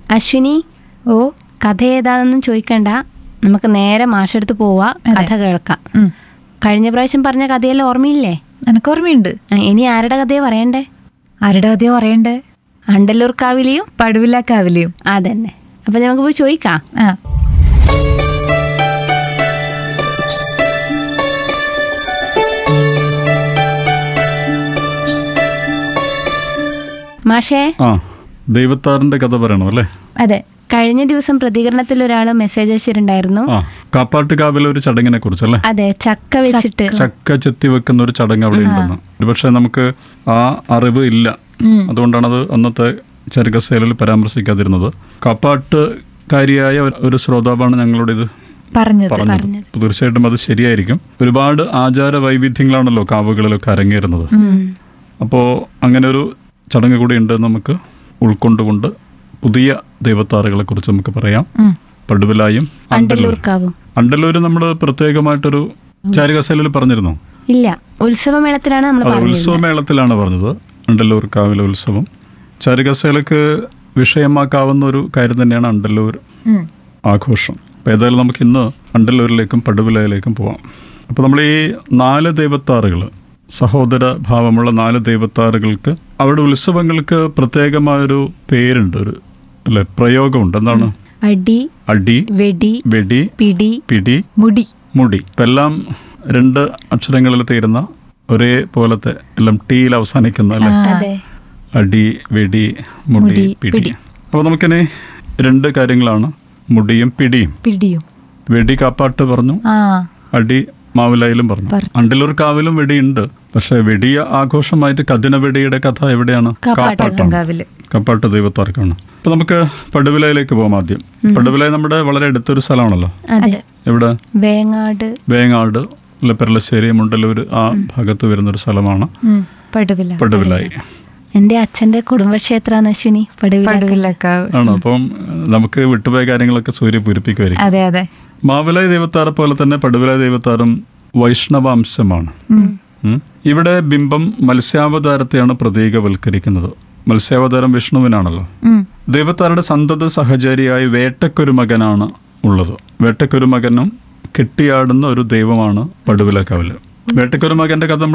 അശ്വിനി ഓ കഥ ഏതാണെന്നും ചോദിക്കണ്ട നമുക്ക് നേരെ മാഷെടുത്ത് പോവാ കഥ കേൾക്കാം ഉം. കഴിഞ്ഞ പ്രാവശ്യം പറഞ്ഞ കഥയെല്ലാം ഓർമ്മയില്ലേ എനക്ക് ഓർമ്മയുണ്ട് ആ, ഇനി ആരുടെ കഥയെ പറയണ്ടേ ആരുടെ ആദ്യം പറയണ്ടേ അണ്ടല്ലൂർ കാവിലെയും പടുവില്ല കാവിലെയും അതന്നെ അപ്പൊ നമുക്ക് പോയി ചോദിക്കാം ആ മാഷേ ആ ദൈവത്താറിന്റെ കഥ പറയണം അല്ലേ അതെ കഴിഞ്ഞ ദിവസം പ്രതികരണത്തിൽ ഒരാൾ മെസ്സേജ് അയച്ചിട്ടുണ്ടായിരുന്നു ആ കാപ്പാട്ടുകാവിലെ ഒരു ചടങ്ങിനെ കുറിച്ചല്ലേ അതെ ചക്ക വെച്ചിട്ട് ചക്ക ചെത്തി വെക്കുന്ന ഒരു ചടങ്ങ് അവിടെ ഉണ്ടെന്ന് ഒരുപക്ഷെ നമുക്ക് ആ അറിവ് ഇല്ല അതുകൊണ്ടാണ് അത് അന്നത്തെ ചരകസേലയിൽ പരാമർശിക്കാതിരുന്നത് കാപ്പാട്ടുകാരിയായ ഒരു- ഒരു ശ്രോതാവാണ് ഞങ്ങളോട് ഇത് പറഞ്ഞത് പറഞ്ഞത് അപ്പൊ തീർച്ചയായിട്ടും അത് ശരിയായിരിക്കും ഒരുപാട് ആചാര വൈവിധ്യങ്ങളാണല്ലോ കാവുകളിലൊക്കെ അരങ്ങേറുന്നത് അപ്പോൾ അങ്ങനെ ഒരു ചടങ്ങ് കൂടി ഉണ്ട് നമുക്ക് ഉൾക്കൊണ്ടുകൊണ്ട് പുതിയ ദൈവത്താറുകളെ കുറിച്ച് നമുക്ക് പറയാം ഉം. പടുവിലായും അണ്ടല്ലൂർ കാവും അണ്ടല്ലൂര് നമ്മൾ പ്രത്യേകമായിട്ടൊരു ചാരുകസേലയിൽ പറഞ്ഞിരുന്നു ഇല്ല ഉത്സവമേളത്തിലാണ് നമ്മൾ അത് പറഞ്ഞത് ഉത്സവമേളത്തിലാണ് പറഞ്ഞത് അണ്ടല്ലൂർ കാവിലെ ഉത്സവം ചാരുകസേലക്ക് വിഷയമാക്കാവുന്ന ഒരു കാര്യം തന്നെയാണ് അണ്ടല്ലൂർ ഉം. ആഘോഷം അപ്പോൾ ഏതായാലും നമുക്ക് ഇന്ന് അണ്ടല്ലൂരിലേക്കും പടുവിലയിലേക്കും പോവാം അപ്പോൾ നമ്മൾ ഈ നാല് ദൈവത്താറുകൾ സഹോദര ഭാവമുള്ള നാല് ദൈവത്താറുകൾക്ക് അവിടെ ഉത്സവങ്ങൾക്ക് പ്രത്യേകമായൊരു പേരുണ്ട് ഒരു അല്ലെ പ്രയോഗമുണ്ട് എന്താണ് അടി അടി വെടി വെടി പിടി പിടി മുടി മുടി ഇപ്പം എല്ലാം രണ്ട് അക്ഷരങ്ങളിൽ തീരുന്ന ഒരേ പോലത്തെ എല്ലാം ടീയിൽ അവസാനിക്കുന്ന അല്ലേ അതെ അടി വെടി മുടി പിടി അപ്പോൾ നമുക്കിനി രണ്ട് കാര്യങ്ങളാണ് മുടിയും പിടിയും പിടിയും വെടി കാപ്പാട്ട് പറഞ്ഞു ആ അടി മാവിലായാലും പറഞ്ഞു അണ്ടലൂർ കാവിലും വെടിയുണ്ട് പക്ഷെ വെടിയ ആഘോഷമായിട്ട് കതിന വെടിയുടെ കഥ എവിടെയാണ് കാപ്പാട്ടാണ് കാവില് കപ്പാട്ട് ദൈവത്താർക്കാണ് അപ്പൊ നമുക്ക് പടുവിലയിലേക്ക് പോകാം ആദ്യം പടുവില നമ്മുടെ വളരെ അടുത്തൊരു സ്ഥലമാണല്ലോ അതെ എവിടെ വേങ്ങാട് വേങ്ങാട് അല്ല പെരളശ്ശേരി മുണ്ടല്ലൂർ ആ ഭാഗത്ത് വരുന്നൊരു സ്ഥലമാണ് ഉം. പടുവില പടുവിലായി എന്റെ അച്ഛന്റെ കുടുംബക്ഷേത്രാണ് അശ്വിനി പടുവില പടുവില്ല കാവ് ആണ് അപ്പം നമുക്ക് വിട്ടുപോയ കാര്യങ്ങളൊക്കെ സൂര്യ പൂരിപ്പിക്കുമായിരിക്കും അതെ അതെ മാവിലായി ദൈവത്താറെ പോലെ തന്നെ പടുവിലായി ദൈവത്താറും വൈഷ്ണവാംശമാണ് ഉം. ഇവിടെ ബിംബം മത്സ്യാവതാരത്തെയാണ് പ്രതീകവൽക്കരിക്കുന്നത് മത്സ്യാവതാരം വിഷ്ണുവിനാണല്ലോ ഉം. ദൈവത്താരുടെ സന്തത സഹചാരിയായി വേട്ടക്കൊരു മകനാണ് ഉള്ളത് വേട്ടക്കൊരു മകനും കെട്ടിയാടുന്ന ഒരു ദൈവമാണ് പടുവിലക്കാവില് വേട്ടക്കൊരു മകന്റെ കഥ നമ്മൾ